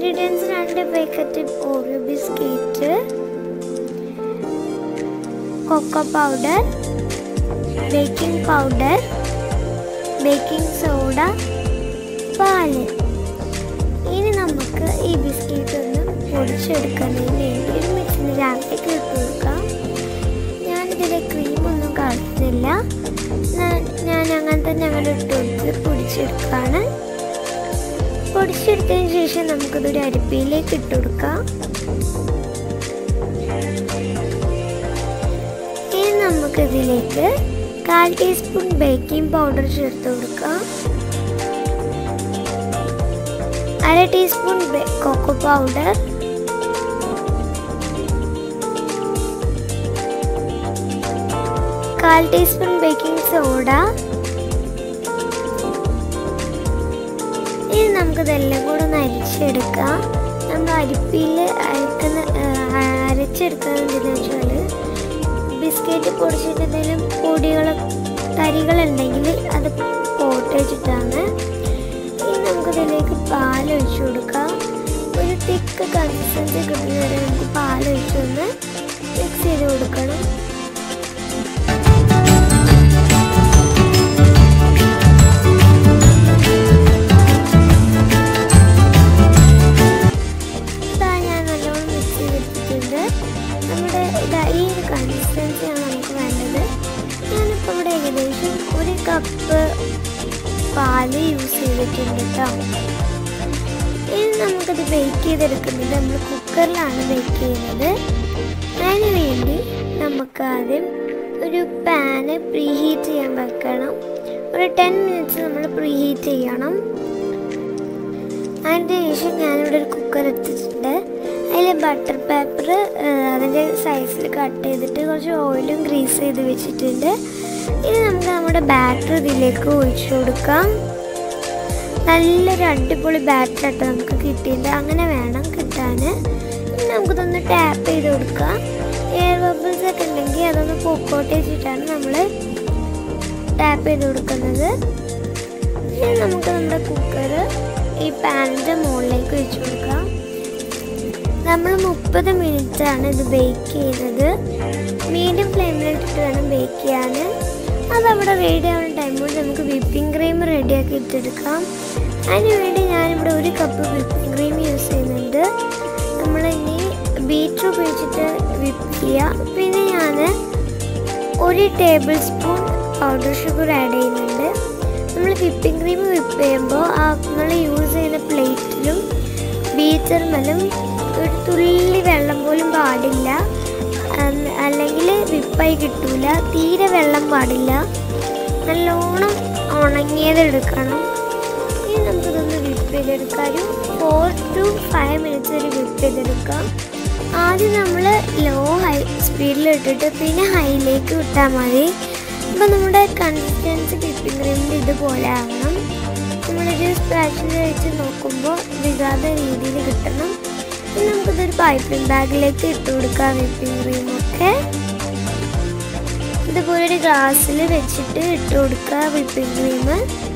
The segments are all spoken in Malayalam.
ഇൻഗ്രീഡിയൻസ് രണ്ട് packet Oreo biscuit cocoa powder baking powder baking soda പാല് ഇനി നമുക്ക് ഈ ബിസ്ക്കറ്റ് ഒന്ന് പൊടിച്ചെടുക്കുന്നതിന് വേണ്ടി ഒരു മിക്സിന് ജാറിലേക്ക് ഇട്ട് കൊടുക്കാം ഞാനിതിലെ ക്രീമൊന്നും കളഞ്ഞില്ല ഞാൻ- ഞാൻ അങ്ങനെ തന്നെ അങ്ങനെ ഇട്ട് കൊടുത്ത് പൊടിച്ചെടുക്കുകയാണ് പൊടിച്ചെടുത്തതിന് ശേഷം നമുക്കിതൊരു അരിപ്പയിലേക്ക് ഇട്ട് കൊടുക്കാം ഇനി നമുക്കിതിലേക്ക് കാൽ ടീസ്പൂൺ ബേക്കിംഗ് പൗഡർ ചേർത്ത് കൊടുക്കാം അര ടീസ്പൂൺ കൊക്കോ പൗഡർ കാൽ ടീസ്പൂൺ ബേക്കിംഗ് സോഡ ഇനി നമുക്കിതെല്ലാം കൂടെ ഒന്ന് അരിച്ചെടുക്കാം നമ്മൾ അരിപ്പിയിൽ അരക്കുന്ന ആ, അരച്ചെടുക്കുന്നത് എന്തെന്ന് വെച്ചാൽ ബിസ്ക്കറ്റ് പൊടിച്ചിട്ട് എന്തെങ്കിലും പൊടികൾ തരികളുണ്ടെങ്കിൽ അത് പോട്ട് വെച്ചിട്ടാണ് ഇനി നമുക്കിതിലേക്ക് പാൽ ഒഴിച്ചു കൊടുക്കാം ഒരു തിക്ക് കൺസിസ്റ്റൻസി കിട്ടുന്ന വരെ നമുക്ക് പാൽ ഒഴിച്ചൊന്ന് മിക്സ് ചെയ്ത് കൊടുക്കണം ഇതാ ഞാൻ നല്ലോണം മിക്സ് ചെയ്തെടുത്തിട്ടുണ്ട് നമ്മുടെ ഇതാ ഈ ഒരു കൺസിസ്റ്റൻസിയാണ് നമുക്ക് വേണ്ടത് ഞാനിപ്പോൾ ഇവിടെ ഏകദേശം ഒരു കപ്പ് പാല് യൂസ് ചെയ്തിട്ടുണ്ട് കേട്ടോ ഇനി നമുക്കത് ബേക്ക് ചെയ്തെടുക്കുന്നത് നമ്മൾ കുക്കറിലാണ് ബേക്ക് ചെയ്യുന്നത് അതിന് വേണ്ടി നമുക്ക് ആദ്യം ഒരു പാന് പ്രീ ഹീറ്റ് ചെയ്യാൻ വെക്കണം ഒരു ടെൻ മിനിറ്റ്സ് നമ്മൾ പ്രീ ഹീറ്റ് ചെയ്യണം അതിൻ്റെ ശേഷം ഞാനിവിടെ ഒരു കുക്കർ എടുത്തിട്ടുണ്ട് അതിൽ ബട്ടർ പേപ്പർ അതിൻ്റെ സൈസിൽ കട്ട് ചെയ്തിട്ട് കുറച്ച് ഓയിലും ഗ്രീസ് ചെയ്ത് വെച്ചിട്ടുണ്ട് ഇനി നമുക്ക് നമ്മുടെ ബാറ്റർ ഇതിലേക്ക് ഒഴിച്ചു കൊടുക്കാം നല്ലൊരു അടിപൊളി ബാറ്റർ ആയിട്ട് നമുക്ക് കിട്ടിയിട്ടുണ്ട് അങ്ങനെ വേണം കിട്ടാൻ ഇനി നമുക്കിതൊന്ന് ടാപ്പ് ചെയ്ത് കൊടുക്കാം എയർ ബബിൾസ് ഒക്കെ ഉണ്ടെങ്കിൽ അതൊന്ന് പൊക്കോട്ട് വെച്ചിട്ടാണ് നമ്മൾ ടാപ്പ് ചെയ്ത് കൊടുക്കുന്നത് ഇനി നമുക്ക് നമ്മുടെ കുക്കർ ഈ പാനിൻ്റെ മുകളിലേക്ക് വെച്ച് കൊടുക്കാം നമ്മൾ മുപ്പത് ആണ് ഇത് ബേക്ക് ചെയ്യുന്നത് മീഡിയം ഫ്ലെയിമിലിട്ടിട്ട് വേണം ബേക്ക് ചെയ്യാൻ അതവിടെ റെഡി ആവുന്ന ടൈം കൊണ്ട് നമുക്ക് വിപ്പിംഗ് ക്രീം റെഡിയാക്കി ഇട്ടെടുക്കാം അതിന് വേണ്ടി ഞാനിവിടെ ഒരു കപ്പ് വിപ്പിംഗ് ക്രീം യൂസ് ചെയ്യുന്നുണ്ട് നമ്മൾ ഇനി ബീറ്റർ ഉപയോഗിച്ചിട്ട് വിപ്പ് ചെയ്യുക പിന്നെ ഞാൻ ഒരു tablespoon powder sugar add ചെയ്യുന്നുണ്ട് നമ്മൾ വിപ്പിംഗ് ക്രീം വിപ്പ് ചെയ്യുമ്പോൾ ആ നമ്മൾ യൂസ് ചെയ്യുന്ന പ്ലേറ്റിലും ബീറ്റർമലും ഒരു തുള്ളി വെള്ളം പോലും പാടില്ല അന്ന് അല്ലെങ്കിൽ വിപ്പായി കിട്ടൂല തീരെ വെള്ളം പാടില്ല നല്ലോണം ഉണങ്ങിയത് എടുക്കണം ഇനി നമുക്കിതൊന്ന് വിപ്പ് ചെയ്തെടുക്കാം ഒരു ഫോർ ടു ഫൈവ് മിനിറ്റ്സ് വരെ വിപ്പ് ചെയ്തെടുക്കാം ആദ്യം നമ്മൾ ലോ ഹൈ സ്പീഡിൽ ഇട്ടിട്ട് പിന്നെ ഹൈയിലേക്ക് വിട്ടാൽ മതി അപ്പം നമ്മുടെ കൺസിസ്റ്റൻസി വിപ്പിംഗ് ക്രീമിൻ്റെ ഇതുപോലെ ആവണം നമ്മളിത് സ്പാച്ചിൽ വെച്ച് നോക്കുമ്പോൾ വികാത രീതിയിൽ കിട്ടണം ഇനി നമുക്കിതൊരു പൈപ്പിംഗ് ബാഗിലേക്ക് ഇട്ട് കൊടുക്കാം വിപ്പിംഗ് ക്രീമൊക്കെ ഇതുപോലെ ഒരു ഗ്ലാസ്സിൽ വെച്ചിട്ട് ഇട്ട് കൊടുക്കുക വിപ്പിംഗ് ക്രീം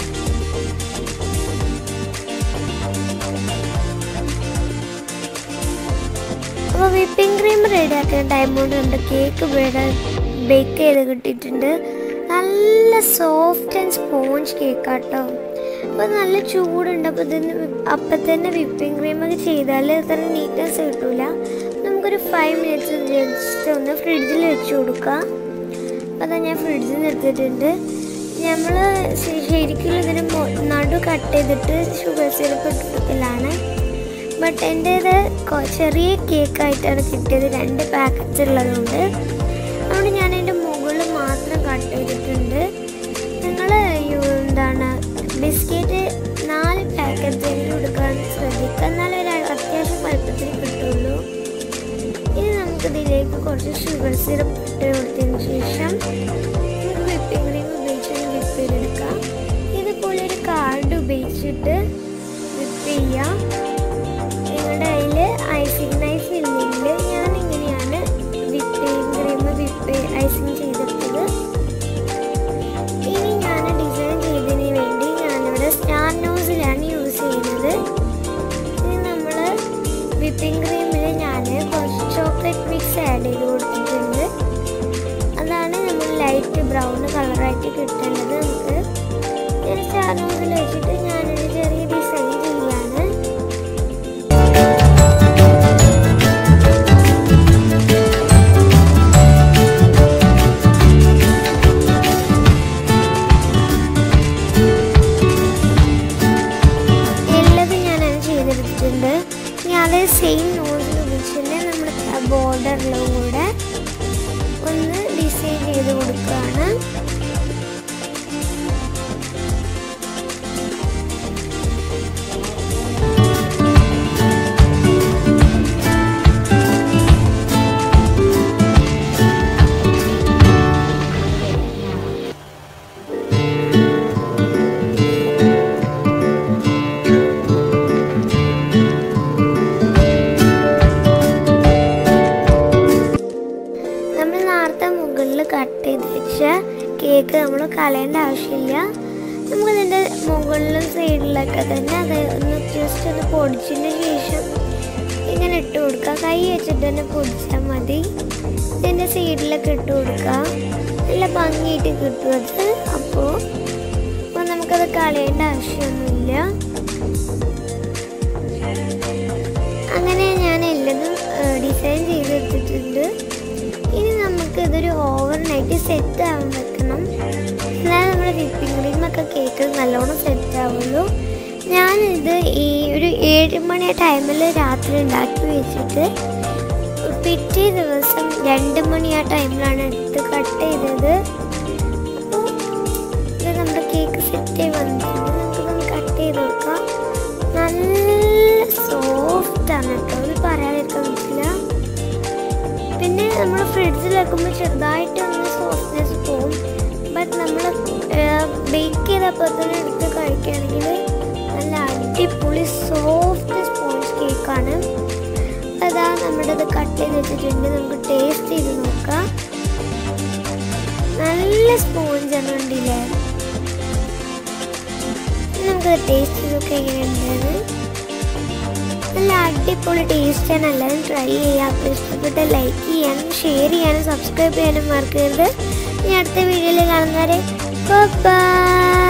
അപ്പോൾ വിപ്പിംഗ് ക്രീം റെഡിയാക്കുന്ന ടൈം കൊണ്ട് നമ്മുടെ കേക്ക് ഇവിടെ ബേക്ക് ചെയ്ത് കിട്ടിയിട്ടുണ്ട് നല്ല സോഫ്റ്റ് ആൻഡ് സ്പോഞ്ച് കേക്കാട്ടോ അപ്പോൾ നല്ല ചൂടുണ്ട് അപ്പോൾ ഇതിന് അപ്പം തന്നെ വിപ്പിംഗ് ക്രീം ഒക്കെ ചെയ്താൽ അത്ര നീറ്റ്നെസ് കിട്ടൂല നമുക്കൊരു ഫൈവ് മിനിറ്റ്സ് ജസ്റ്റ് ഒന്ന് ഫ്രിഡ്ജിൽ വെച്ച് കൊടുക്കാം അപ്പോൾ അതാ ഞാൻ ഫ്രിഡ്ജിൽ നിന്ന് എടുത്തിട്ടുണ്ട് നമ്മൾ ശരിക്കും ഇതിന് മൊ- നടു കട്ട് ചെയ്തിട്ട് ഷുഗർ സിറപ്പ് ഇട്ടിട്ടില്ലാണ് ബട്ട് എൻ്റേത് കൊ- ചെറിയ കേക്കായിട്ടാണ് കിട്ടിയത് രണ്ട് പാക്കറ്റ്സ് ഉള്ളതുകൊണ്ട് അതുകൊണ്ട് ഞാൻ അതിൻ്റെ മുകളിൽ മാത്രം കട്ട് ചെയ്തിട്ടുണ്ട് നിങ്ങൾ എന്താണ് ബിസ്ക്കറ്റ് നാല് പാക്കറ്റെങ്കിലും എടുക്കാൻ ശ്രദ്ധിക്കുക എന്നാലേ ഒരു അത്യാവശ്യം വലുപ്പത്തിൽ കിട്ടുള്ളൂ ഇനി നമുക്കിതിലേക്ക് കുറച്ച് ഷുഗർ സിറപ്പ് ഇട്ട് കൊടുത്തതിന് ശേഷം നമുക്ക് വിപ്പിംഗ് ക്രീം ഉപയോഗിച്ച് വിപ്പ് ചെയ്തെടുക്കാം ഇതുപോലെ ഒരു കാർഡ് ഉപയോഗിച്ചിട്ട് വിപ്പ് ചെയ്യാം നിങ്ങളുടെ കയ്യിൽ ഐസിങ് നൈഫ് ഇല്ലെങ്കിൽ ഞാൻ ഇങ്ങനെയാണ് വിപ്പിംഗ് ക്രീം വിപ്പ് ഐസിങ് ചെയ്തെടുത്തത് ഇനി ഞാൻ ഡിസൈൻ ചെയ്തതിന് വേണ്ടി ഞാനിവിടെ സ്റ്റാർ നോസിലാണ് യൂസ് ചെയ്യുന്നത് ഇനി നമ്മൾ വിപ്പിംഗ് ക്രീമിൽ ഞാൻ കുറച്ച് ചോക്ലേറ്റ് മിക്സ് ആഡ് ചെയ്ത് കൊടുത്തിട്ടുണ്ട് അതാണ് നമ്മൾ ലൈറ്റ് ബ്രൗൺ കളറായിട്ട് കിട്ടേണ്ടത് നമുക്ക് ഒരു സ്റ്റാർ നോസിൽ വെച്ചിട്ട് ഞാനൊരു ചെറിയ ഡിസൈൻ ചെയ്യാണ് എല്ലാതും ഞാൻ അത് ചെയ്തെടുത്തിട്ടുണ്ട് ഇനി അതേ സെയിം നോസിൽ ഉപയോഗിച്ചിട്ട് നമ്മുടെ ബോർഡറിലും കൂടെ ഒന്ന് ഡിസൈൻ ചെയ്ത് കൊടുക്കുകയാണ് നമ്മൾ നേരത്തെ മുകളിൽ കട്ട് ചെയ്ത് വെച്ച കേക്ക് നമ്മൾ കളയേണ്ട ആവശ്യമില്ല നമുക്കതിൻ്റെ മുകളിലും സൈഡിലൊക്കെ തന്നെ അത് ഒന്ന് ജസ്റ്റ് ഒന്ന് പൊടിച്ചതിന് ശേഷം ഇങ്ങനെ ഇട്ട് കൊടുക്കുക കൈ വെച്ചിട്ട് തന്നെ പൊടിച്ചാൽ മതി ഇതിൻ്റെ സൈഡിലൊക്കെ ഇട്ട് കൊടുക്കുക നല്ല ഭംഗിയായിട്ട് കിട്ടും അത് അപ്പോൾ അപ്പോൾ നമുക്കത് കളയേണ്ട ആവശ്യമൊന്നുമില്ല അങ്ങനെ ഞാൻ എല്ലതും ഡിസൈൻ ചെയ്തെടുത്തിട്ടുണ്ട് ഇനി നമുക്ക് ഇതൊരു ഓവർ നൈറ്റ് സെറ്റ് ആവാൻ വെക്കണം എന്നാലും നമ്മുടെ വിപ്പിംഗ് ക്രീമൊക്കെ കേക്ക് നല്ലോണം സെറ്റ് ആവുള്ളൂ ഞാനിത് ഈ ഒരു ഏഴ് മണി ടൈമിൽ രാത്രി ഉണ്ടാക്കി വെച്ചിട്ട് പിറ്റേ ദിവസം രണ്ട് മണി ആ ടൈമിലാണ് എടുത്ത് കട്ട് ചെയ്തത് അപ്പോൾ ഇത് നമ്മുടെ കേക്ക് സെറ്റ് ആയി വന്നിട്ടുണ്ട് നമുക്കിതൊന്ന് കട്ട് ചെയ്ത് കൊടുക്കാം നല്ല സോഫ്റ്റ് ആണ് കേട്ടോ ഇത് പറയാതിരിക്കാൻ പറ്റില്ല പിന്നെ നമ്മൾ ഫ്രിഡ്ജിൽ വെക്കുമ്പോൾ ചെറുതായിട്ട് ഒന്ന് സോഫ്റ്റ്നെസ് പോവും ബട്ട് നമ്മൾ ബേക്ക് ചെയ്തപ്പോൾ തന്നെ എടുത്ത് കഴിക്കുകയാണെങ്കിൽ നല്ല അടിപൊളി സോഫ്റ്റ് സ്പോഞ്ച് കേക്കാണ് അതാ നമ്മുടെ ഇത് കട്ട് ചെയ്ത് വെച്ചിട്ടുണ്ട് നമുക്ക് ടേസ്റ്റ് ചെയ്ത് നോക്കാം നല്ല സ്പോഞ്ചാണ് കണ്ടില്ലേ നമുക്കത് ടേസ്റ്റ് ചെയ്തൊക്കെ എങ്ങനെയുണ്ടെന്ന് നല്ല അടിപൊളി ടേസ്റ്റാണ് എല്ലാവരും ട്രൈ ചെയ്യുക അപ്പോൾ ഇഷ്ടപ്പെട്ട ലൈക്ക് ചെയ്യാനും ഷെയർ ചെയ്യാനും സബ്സ്ക്രൈബ് ചെയ്യാനും മറക്കരുത് ഇനി അടുത്ത വീഡിയോയിൽ കാണുന്നവരെ ബൈ